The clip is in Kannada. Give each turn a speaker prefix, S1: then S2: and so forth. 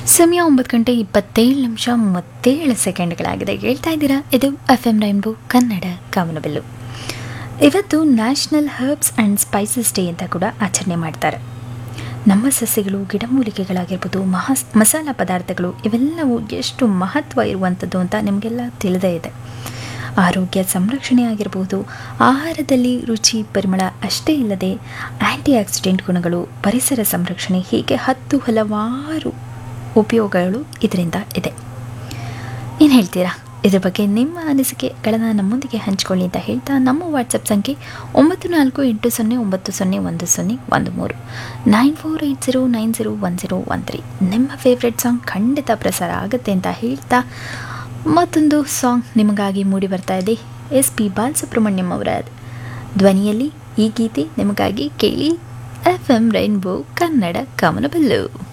S1: ಸಮಯ ಒಂಬತ್ತು ಗಂಟೆ ಇಪ್ಪತ್ತೇಳು ನಿಮಿಷ ಮೂವತ್ತೇಳು ಸೆಕೆಂಡ್ಗಳಾಗಿದೆ ಹೇಳ್ತಾ ಇದ್ದೀರಾ ಇದು ಎಫ್ ಎಂ ರೈನ್ಬೋ ಕನ್ನಡ ಕಾಮನಬಿಲ್ಲು ಇವತ್ತು national herbs and spices day ಅಂತ ಕೂಡ ಆಚರಣೆ ಮಾಡ್ತಾರೆ ನಮ್ಮ ಸಸ್ಯಗಳು ಗಿಡಮೂಲಿಕೆಗಳಾಗಿರ್ಬೋದು ಮಹಾ ಮಸಾಲ ಪದಾರ್ಥಗಳು ಇವೆಲ್ಲವೂ ಎಷ್ಟು ಮಹತ್ವ ಇರುವಂಥದ್ದು ಅಂತ ನಿಮಗೆಲ್ಲ ತಿಳಿದೇ ಇದೆ ಆರೋಗ್ಯ ಸಂರಕ್ಷಣೆ ಆಗಿರ್ಬೋದು ಆಹಾರದಲ್ಲಿ ರುಚಿ ಪರಿಮಳ ಅಷ್ಟೇ ಇಲ್ಲದೆ ಆ್ಯಂಟಿ ಆಕ್ಸಿಡೆಂಟ್ ಗುಣಗಳು ಪರಿಸರ ಸಂರಕ್ಷಣೆ ಹೀಗೆ ಹತ್ತು ಹಲವಾರು ಉಪಯೋಗಗಳು ಇದರಿಂದ ಇದೆ ಏನು ಹೇಳ್ತೀರಾ ಇದ್ರ ಬಗ್ಗೆ ನಿಮ್ಮ ಅನಿಸಿಕೆಗಳನ್ನು ನಮ್ಮೊಂದಿಗೆ ಹಂಚಿಕೊಳ್ಳಿ ಅಂತ ಹೇಳ್ತಾ ನಮ್ಮ ವಾಟ್ಸಪ್ ಸಂಖ್ಯೆ ಒಂಬತ್ತು ನಾಲ್ಕು ಎಂಟು ಸೊನ್ನೆ ಒಂಬತ್ತು ಸೊನ್ನೆ ಒಂದು ಸೊನ್ನೆ ಒಂದು ಮೂರು nine four eight zero nine zero one zero one three ನಿಮ್ಮ ಫೇವ್ರೆಟ್ ಸಾಂಗ್ ಖಂಡಿತ ಪ್ರಸಾರ ಆಗುತ್ತೆ ಅಂತ ಹೇಳ್ತಾ ಮತ್ತೊಂದು ಸಾಂಗ್ ನಿಮಗಾಗಿ ಮೂಡಿ ಬರ್ತಾ ಇದೆ ಎಸ್ ಪಿ ಬಾಲಸುಬ್ರಹ್ಮಣ್ಯಂ ಅವರ ಧ್ವನಿಯಲ್ಲಿ ಈ ಗೀತೆ ನಿಮಗಾಗಿ ಕೇಳಿ ಎಫ್ ಎಂ ರೈನ್ಬೋ ಕನ್ನಡ ಕಮನಬಲ್ಲು